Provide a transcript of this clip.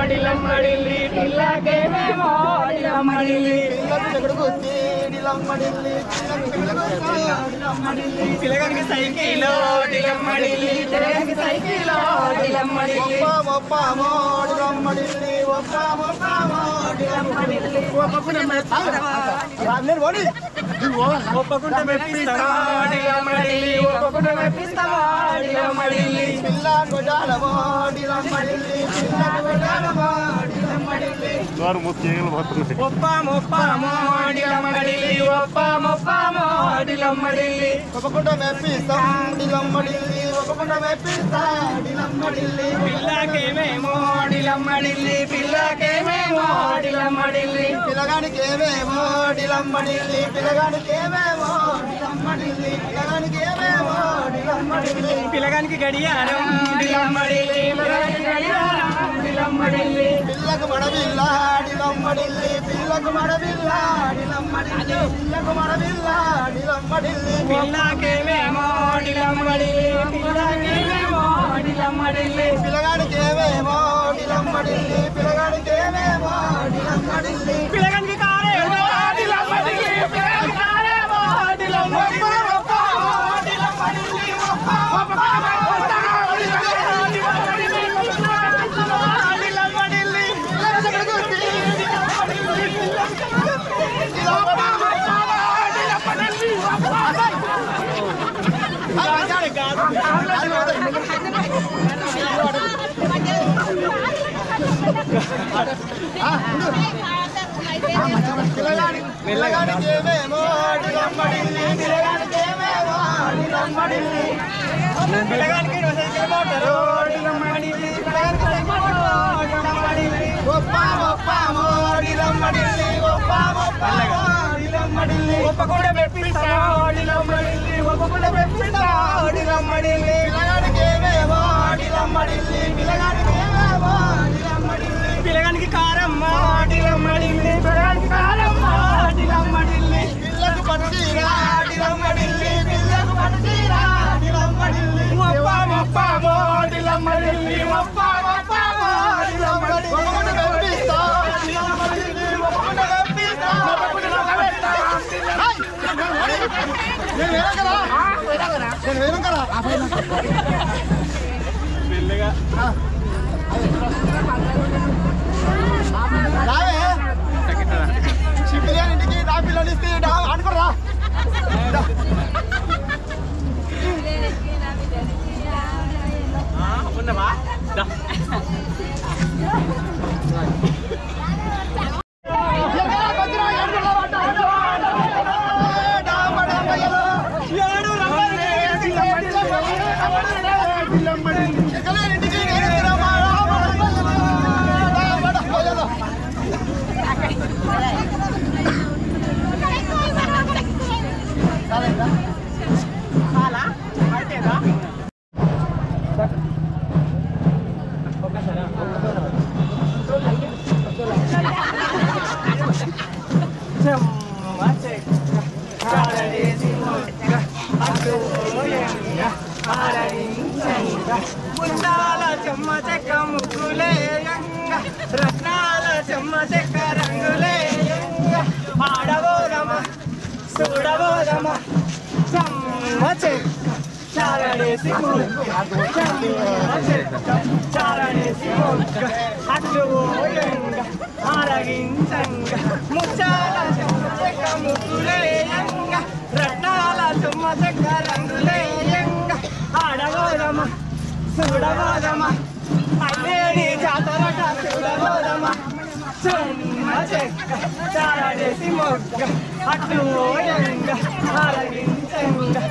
డిలమ్మడిల్లి పిల్లకేమేమో డిలమ్మడిల్లి పిల్లగానికి సైకిల్ డిలమ్మడిల్లి పిల్లగానికి సైకిల్ డిలమ్మడిల్లి ఒప్పకుండా మెప్పిస్తావా డిలమ్మడిల్లి ఒప్పకుండా మెప్పిస్తావా డిలమ్మడిల్లి వారు మూసి పోతుంది ఒప్ప మొప్ప మోడిలమ్మడిల్లి ఒప్ప మొప్ప మోడిలమ్మడిల్లి ఒప్పకుండా మెప్పిస్తాం డిలమ్మడిల్లి ఒప్పకుండా మెప్పిస్తా డిలమ్మడిల్లి పిల్లకేమేమో డిలమ్మడిల్లి పిల్లకేమేమో డిలమ్మడిల్లి పిల్లగానికి ఏమేమో డిలమ్మడిల్లి పిల్లగానికి ఏమేమో డిలమ్మడిల్లి పిల్లగానికి ఏమేమో డిలమ్మడిల్లి పిల్లగానికి గడియారం డిలమ్మడిల్లి పిల్లగానికి గడియారం డిలమ్మడిల్లి పిల్లకు మడవిల్ల డిలమ్మడిల్లి పిల్లకు మడవిల్ల డిలమ్మడిల్లి పిల్లకు మడవిల్ల డిలమ్మడిల్లి పిల్లకేమేమో డిలమ్మడిల్లి పిల్లకేమేమో డిలమ్మడిల్లి పిల్లగానికి ఏమేమో డిలమ్మడిల్లి పిల్లగానికి ఏమేమో డిలమ్మడిల్లి పిల్లగానికి కారేమో డిలమ్మడిల్లి పిల్లగానికి కారేమో డిలమ్మడిల్లి పిల్లగానికి ఏమేమో డిలమ్మడిల్లి పిల్లగానికి ఏమేమో డిలమ్మడిల్లి పిల్లగానికి సైకిల్ మోటారు డిలమ్మడిల్లి పిల్లగానికి సైకిల్ మోటారు డిలమ్మడిల్లి గొప్ప గొప్ప మోడిలమ్మడిల్లి గొప్ప గొప్ప మోడిలమ్మడిల్లి ఒప్పకుండా మెప్పిస్తాను డిలమ్మడిల్లి ఒప్పకుండా మెప్పిస్తాను డిలమ్మడిల్లి పిల్లగానికి ఏమేమో డిలమ్మడిల్లి పిల్లగానికి ఏమేమో డిలమ్మడిల్లి పిల్లగానికి కారం డిలమ్మడిల్లి పిల్లగానికి కారం డిలమ్మడిల్లి పిల్లకు పట్టుదీరా డిలమ్మడిల్లి పిల్లకు పట్టుదీరా డిలమ్మడిల్లి మొప్ప మొప్ప డిలమ్మడిల్లి మొప్ప మొప్ప డిలమ్మడిల్లి ఒక్కొక్కటి కనిపిస్తా డిలమ్మడిల్లి ఒక్కొక్కటి కనిపిస్తా హాయ్! నేను వేరే కదా నేను వేరే కదా రావే సిపిలియన్ ఇంటికి రా పిల్లలు ఇస్తే రా అనుకోరా ఉన్నవా ఏడు ముందాల చెమ్మ చెక్క ముగ్గులేయంగ రత్నాల చెమ్మ చెక్క రంగులేయంగ ఆడబోదమ చూడబోదమ చెమ్మ చెక్క చారడేసి ముగ్గు చెమ్మ చెక్క చారడేసి ముగ్గు అట్లు పోయంగ ఆరగించంగ ముచ్చాల చెమ్మ చెక్క ముగ్గులేయంగ రత్నాల చెమ్మ చెక్క రంగులేయంగ ఆడబోదమ చూడబోదమా అల్లేని జాతరట చూడబోదమా చెమ్మ చెక్క చారడేసి మొగ్గ అటు ఓయంగ ఆరగించంగ